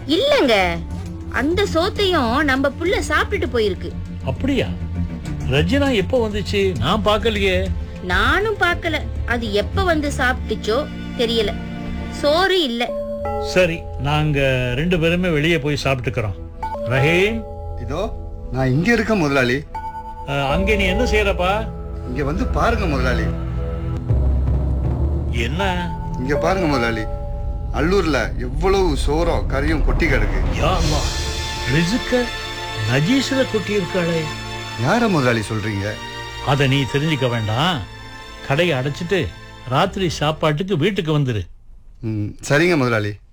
இல்லங்க அந்த சோத்தையும் நம்ம புள்ள சாப்பிட்டுட்டு போயிருக்கு அப்படியா ரஜினா எப்போ வந்துச்சு நான் பார்க்கலையே நானும் பார்க்கல அது எப்ப வந்து சாப்பிட்டுச்சோ தெரியல சோறு இல்ல சரி நாங்க ரெண்டு பேருமே வெளியே போய் சாப்பிட்டுக்கிறோம் ரஹீம் இதோ நான் இங்க இருக்கேன் முதலாளி அஹ், அங்கே நீ என்ன செய்யறப்பா இங்க வந்து பாருங்க முதலாளி என்ன இங்க பாருங்க முதலாளி அல்லூர்ல எவ்வளவு சோறம் கறியும் கொட்டி கிடக்கு யா அல்லாஹ், ரிசுக்க நஜீஸ்ல கொட்டி இருக்காளே யார முதலாளி சொல்றீங்க அதை நீ தெரிஞ்சுக்க வேண்டாம் கடையை அடைச்சிட்டு ராத்திரி சாப்பாட்டுக்கு வீட்டுக்கு வந்துரு ம், சரிங்க முதலாளி